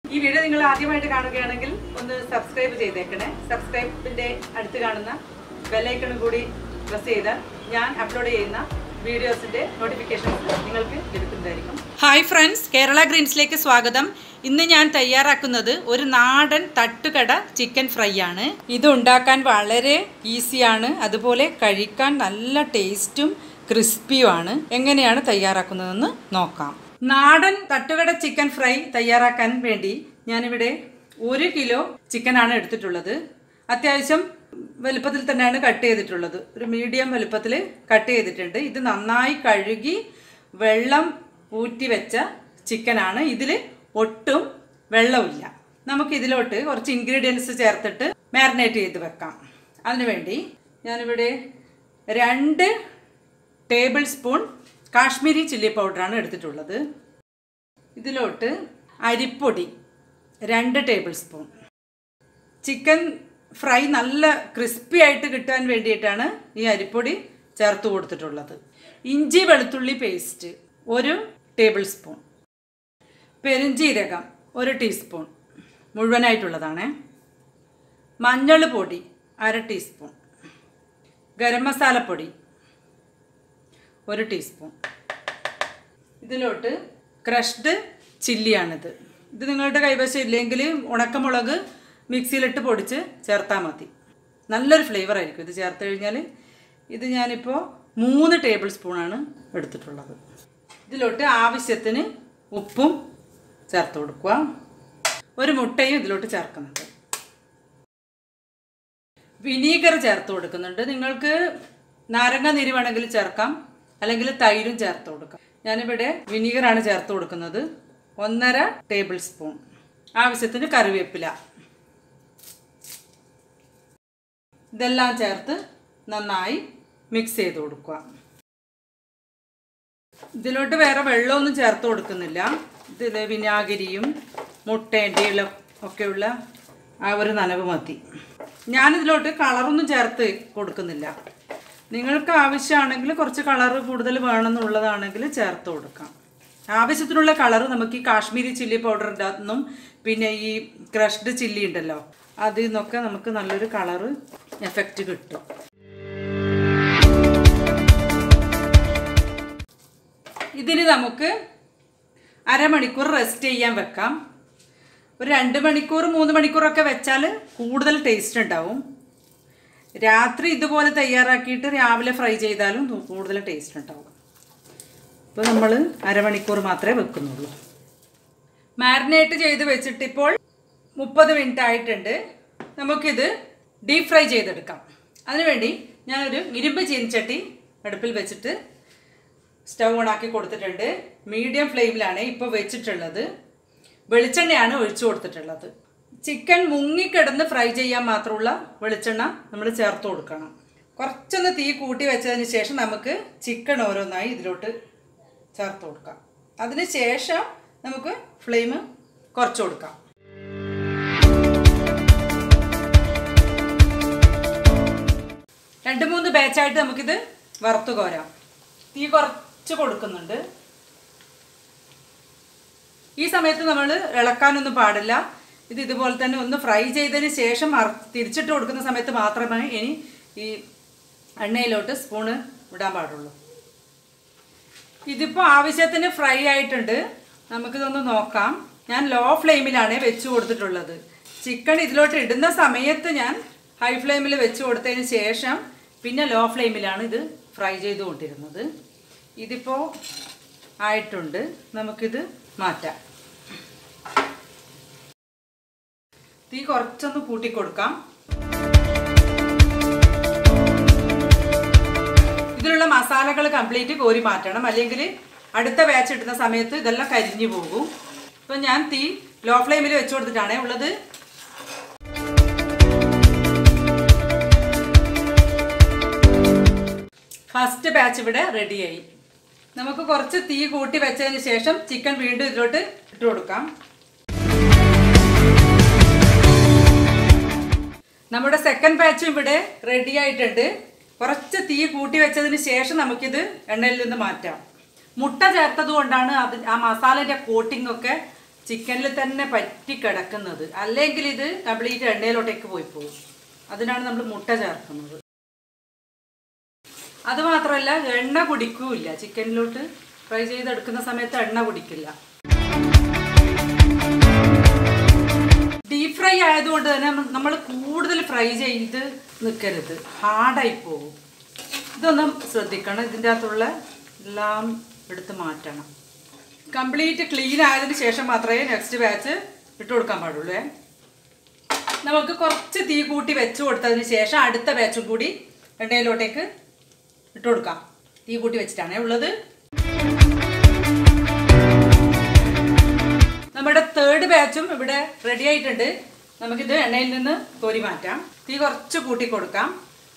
ഈ വീഡിയോ നിങ്ങൾ ആദ്യമായിട്ട് കാണുകയാണെങ്കിൽ ഒന്ന് സബ്സ്ക്രൈബ് ചെയ്തേക്കണേ സബ്സ്ക്രൈബിന്റെ അടുത്ത് കാണുന്ന ബെല്ലൈക്കണും കൂടി പ്രസ് ചെയ്താൽ ഞാൻ അപ്ലോഡ് ചെയ്യുന്ന വീഡിയോസിന്റെ നോട്ടിഫിക്കേഷൻസ് നിങ്ങൾക്ക് ലഭിക്കുന്നതായിരിക്കും ഹായ് ഫ്രണ്ട്സ് കേരള ഗ്രീൻസിലേക്ക് സ്വാഗതം ഇന്ന് ഞാൻ തയ്യാറാക്കുന്നത് ഒരു നാടൻ തട്ടുകട ചിക്കൻ ഫ്രൈ ആണ് ഇത് ഉണ്ടാക്കാൻ വളരെ ഈസിയാണ് അതുപോലെ കഴിക്കാൻ നല്ല ടേസ്റ്റും ക്രിസ്പിയുമാണ് എങ്ങനെയാണ് തയ്യാറാക്കുന്നതെന്ന് നോക്കാം നാടൻ തട്ടുകട ചിക്കൻ ഫ്രൈ തയ്യാറാക്കാൻ വേണ്ടി ഞാനിവിടെ ഒരു കിലോ ചിക്കനാണ് എടുത്തിട്ടുള്ളത് അത്യാവശ്യം വലുപ്പത്തിൽ തന്നെയാണ് കട്ട് ചെയ്തിട്ടുള്ളത് ഒരു മീഡിയം വലുപ്പത്തിൽ കട്ട് ചെയ്തിട്ടുണ്ട് ഇത് നന്നായി കഴുകി വെള്ളം ഊറ്റി വെച്ച ചിക്കനാണ് ഇതിൽ ഒട്ടും വെള്ളമില്ല നമുക്ക് ഇതിലോട്ട് കുറച്ച് ഇൻഗ്രീഡിയൻസ് ചേർത്തിട്ട് മാരിനേറ്റ് ചെയ്ത് വെക്കാം അതിനുവേണ്ടി ഞാനിവിടെ രണ്ട് ടേബിൾ സ്പൂൺ കാശ്മീരി ചില്ലി പൗഡറാണ് എടുത്തിട്ടുള്ളത് ഇതിലോട്ട് അരിപ്പൊടി രണ്ട് ടേബിൾ സ്പൂൺ ചിക്കൻ ഫ്രൈ നല്ല ക്രിസ്പി ആയിട്ട് കിട്ടാൻ വേണ്ടിയിട്ടാണ് ഈ അരിപ്പൊടി ചേർത്ത് കൊടുത്തിട്ടുള്ളത് ഇഞ്ചി വെളുത്തുള്ളി പേസ്റ്റ് ഒരു ടേബിൾ സ്പൂൺ പെരുംജീരകം ഒരു ടീസ്പൂൺ മുഴുവനായിട്ടുള്ളതാണ് മഞ്ഞൾ പൊടി അര ടീസ്പൂൺ ഗരം മസാലപ്പൊടി ഒരു ടീസ്പൂൺ ഇതിലോട്ട് ക്രഷ്ഡ് ചില്ലിയാണിത് ഇത് നിങ്ങളുടെ കൈവശം ഇല്ലെങ്കിൽ ഉണക്കമുളക് മിക്സിയിലിട്ട് പൊടിച്ച് ചേർത്താൽ മതി നല്ലൊരു ഫ്ലേവർ ആയിരിക്കും ഇത് ചേർത്ത് കഴിഞ്ഞാൽ ഇത് ഞാനിപ്പോൾ മൂന്ന് ടേബിൾ സ്പൂണാണ് എടുത്തിട്ടുള്ളത് ഇതിലോട്ട് ആവശ്യത്തിന് ഉപ്പും ചേർത്ത് കൊടുക്കുക ഒരു മുട്ടയും ഇതിലോട്ട് ചേർക്കുന്നുണ്ട് വിനീഗർ ചേർത്ത് കൊടുക്കുന്നുണ്ട് നിങ്ങൾക്ക് നാരങ്ങ നീര് വേണമെങ്കിൽ ചേർക്കാം അല്ലെങ്കിൽ തൈരും ചേർത്ത് കൊടുക്കാം ഞാനിവിടെ വിനീഗറാണ് ചേർത്ത് കൊടുക്കുന്നത് ഒന്നര ടേബിൾ സ്പൂൺ ആവശ്യത്തിന് കറിവേപ്പില ഇതെല്ലാം ചേർത്ത് നന്നായി മിക്സ് ചെയ്ത് കൊടുക്കുക ഇതിലോട്ട് വേറെ വെള്ളമൊന്നും ചേർത്ത് കൊടുക്കുന്നില്ല ഇതിൽ വിനാഗിരിയും മുട്ടേൻ്റെയും ഒക്കെയുള്ള ആ ഒരു നനവ് മതി ഞാനിതിലോട്ട് കളറൊന്നും ചേർത്ത് കൊടുക്കുന്നില്ല നിങ്ങൾക്ക് ആവശ്യമാണെങ്കിൽ കുറച്ച് കളർ കൂടുതൽ വേണമെന്നുള്ളതാണെങ്കിൽ ചേർത്ത് കൊടുക്കാം ആവശ്യത്തിനുള്ള കളർ നമുക്ക് ഈ കാശ്മീരി ചില്ലി പൗഡറിൻ്റെ നിന്നും പിന്നെ ഈ ക്രഷ്ഡ് ചില്ലി ഉണ്ടല്ലോ അതിൽ നിന്നൊക്കെ നമുക്ക് നല്ലൊരു കളറ് എഫക്റ്റ് കിട്ടും ഇതിന് നമുക്ക് അരമണിക്കൂർ റെസ്റ്റ് ചെയ്യാൻ വെക്കാം ഒരു രണ്ട് മണിക്കൂർ മൂന്ന് മണിക്കൂറൊക്കെ വെച്ചാൽ കൂടുതൽ ടേസ്റ്റ് ഉണ്ടാവും രാത്രി ഇതുപോലെ തയ്യാറാക്കിയിട്ട് രാവിലെ ഫ്രൈ ചെയ്താലും കൂടുതൽ ടേസ്റ്റ് ഉണ്ടാവും ഇപ്പോൾ നമ്മൾ അരമണിക്കൂർ മാത്രമേ വെക്കുന്നുള്ളൂ മാരിനേറ്റ് ചെയ്ത് വെച്ചിട്ട് ഇപ്പോൾ മുപ്പത് മിനിറ്റ് ആയിട്ടുണ്ട് നമുക്കിത് ഡീപ് ഫ്രൈ ചെയ്തെടുക്കാം അതിനുവേണ്ടി ഞാനൊരു ഇരുമ്പ് ചീനിച്ചട്ടി അടുപ്പിൽ വെച്ചിട്ട് സ്റ്റൗ ഓണാക്കി കൊടുത്തിട്ടുണ്ട് മീഡിയം ഫ്ലെയിമിലാണ് ഇപ്പോൾ വെച്ചിട്ടുള്ളത് വെളിച്ചെണ്ണയാണ് ഒഴിച്ചു കൊടുത്തിട്ടുള്ളത് ചിക്കൻ മുങ്ങിക്കിടന്ന് ഫ്രൈ ചെയ്യാൻ മാത്രമുള്ള വെളിച്ചെണ്ണ നമ്മൾ ചേർത്ത് കൊടുക്കണം കുറച്ചൊന്ന് തീ കൂട്ടി വെച്ചതിന് ശേഷം നമുക്ക് ചിക്കൻ ഓരോന്നായി ഇതിലോട്ട് ചേർത്ത് കൊടുക്കാം അതിന് ശേഷം നമുക്ക് ഫ്ലെയിം കുറച്ച് കൊടുക്കാം രണ്ട് മൂന്ന് ബാച്ചായിട്ട് നമുക്കിത് വറുത്ത് കോരാം തീ കുറച്ച് കൊടുക്കുന്നുണ്ട് ഈ സമയത്ത് നമ്മൾ ഇളക്കാനൊന്നും പാടില്ല ഇത് ഇതുപോലെ തന്നെ ഒന്ന് ഫ്രൈ ചെയ്തതിന് ശേഷം തിരിച്ചിട്ട് കൊടുക്കുന്ന സമയത്ത് മാത്രമേ ഇനി ഈ എണ്ണയിലോട്ട് സ്പൂണ് ഇടാൻ പാടുള്ളൂ ഇതിപ്പോൾ ആവശ്യത്തിന് ഫ്രൈ ആയിട്ടുണ്ട് നമുക്കിതൊന്ന് നോക്കാം ഞാൻ ലോ ഫ്ലെയിമിലാണ് വെച്ച് കൊടുത്തിട്ടുള്ളത് ചിക്കൻ ഇതിലോട്ട് ഇടുന്ന സമയത്ത് ഞാൻ ഹൈ ഫ്ലെയിമിൽ വെച്ച് കൊടുത്തതിന് ശേഷം പിന്നെ ലോ ഫ്ലെയിമിലാണ് ഇത് ഫ്രൈ ചെയ്തുകൊണ്ടിരുന്നത് ഇതിപ്പോൾ ആയിട്ടുണ്ട് നമുക്കിത് മാറ്റാം തീ കുറച്ചൊന്ന് കൂട്ടി കൊടുക്കാം ഇതിലുള്ള മസാലകൾ കംപ്ലീറ്റ് കോരി മാറ്റണം അല്ലെങ്കിൽ അടുത്ത ബാച്ച് ഇടുന്ന സമയത്ത് ഇതെല്ലാം കരിഞ്ഞു പോകും ഇപ്പം ഞാൻ തീ ലോ ഫ്ലെയിമിൽ വെച്ച് കൊടുത്തിട്ടാണേ ഉള്ളത് ഫസ്റ്റ് ബാച്ച് ഇവിടെ റെഡിയായി നമുക്ക് കുറച്ച് തീ കൂട്ടി വെച്ചതിന് ശേഷം ചിക്കൻ വീണ്ടും ഇതിലോട്ട് ഇട്ട് കൊടുക്കാം നമ്മുടെ സെക്കൻഡ് ബാച്ചും ഇവിടെ റെഡി ആയിട്ടുണ്ട് കുറച്ച് തീ കൂട്ടി വെച്ചതിന് ശേഷം നമുക്കിത് എണ്ണയിൽ നിന്ന് മാറ്റാം മുട്ട ചേർത്തത് കൊണ്ടാണ് അത് ആ മസാലയുടെ കോട്ടിംഗ് ഒക്കെ ചിക്കനിൽ തന്നെ പറ്റി കിടക്കുന്നത് അല്ലെങ്കിൽ ഇത് കംപ്ലീറ്റ് എണ്ണയിലോട്ടേക്ക് പോയി പോകും അതിനാണ് നമ്മൾ മുട്ട ചേർക്കുന്നത് അത് മാത്രമല്ല എണ്ണ കുടിക്കൂല ചിക്കനിലോട്ട് ഫ്രൈ ചെയ്തെടുക്കുന്ന സമയത്ത് എണ്ണ കുടിക്കില്ല ഡീപ് ഫ്രൈ ആയതുകൊണ്ട് തന്നെ നമ്മൾ കൂടുതൽ ഫ്രൈ ചെയ്ത് നിൽക്കരുത് ഹാർഡായി പോകും ഇതൊന്നും ശ്രദ്ധിക്കണം ഇതിൻ്റെ അകത്തുള്ള എല്ലാം എടുത്ത് മാറ്റണം കംപ്ലീറ്റ് ക്ലീൻ ആയതിനു ശേഷം മാത്രമേ നെക്സ്റ്റ് ബാച്ച് ഇട്ട് കൊടുക്കാൻ പാടുള്ളൂ ഏ. നമുക്ക് കുറച്ച് തീ കൂട്ടി വെച്ച് കൊടുത്തതിന് ശേഷം അടുത്ത ബാച്ചും കൂടി എണ്ണയിലോട്ടേക്ക് ഇട്ട് കൊടുക്കാം തീ കൂട്ടി വെച്ചിട്ടാണേ ഉള്ളത് നമ്മുടെ തേർഡ് ബാച്ചും ഇവിടെ റെഡി ആയിട്ടുണ്ട് നമുക്കിത് എണ്ണയിൽ നിന്ന് കോരി മാറ്റാം തീ കുറച്ച് കൂട്ടി കൊടുക്കാം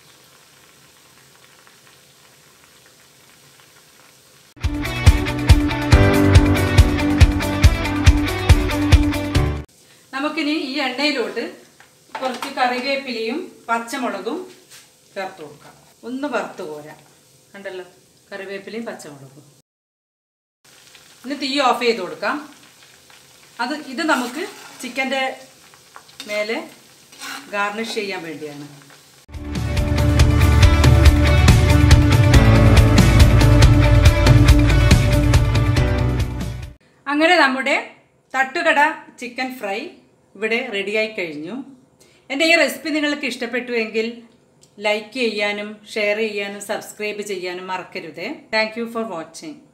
നമുക്കിനി ഈ എണ്ണയിലോട്ട് കുറച്ച് കറിവേപ്പിലയും പച്ചമുളകും ചേർത്ത് കൊടുക്കാം ഒന്ന് വറുത്ത് കോരാം കണ്ടല്ലോ കറിവേപ്പിലയും പച്ചമുളകും ഇനി തീ ഓഫ് ചെയ്ത് കൊടുക്കാം അത് ഇത് നമുക്ക് ചിക്കൻ്റെ മേലെ ഗാർണിഷ് ചെയ്യാൻ വേണ്ടിയാണ് അങ്ങനെ നമ്മുടെ തട്ടുകട ചിക്കൻ ഫ്രൈ ഇവിടെ റെഡിയായി കഴിഞ്ഞു എൻ്റെ ഈ റെസിപ്പി നിങ്ങൾക്ക് ഇഷ്ടപ്പെട്ടു എങ്കിൽ ലൈക്ക് ചെയ്യാനും ഷെയർ ചെയ്യാനും സബ്സ്ക്രൈബ് ചെയ്യാനും മറക്കരുത് താങ്ക് യു ഫോർ വാച്ചിങ്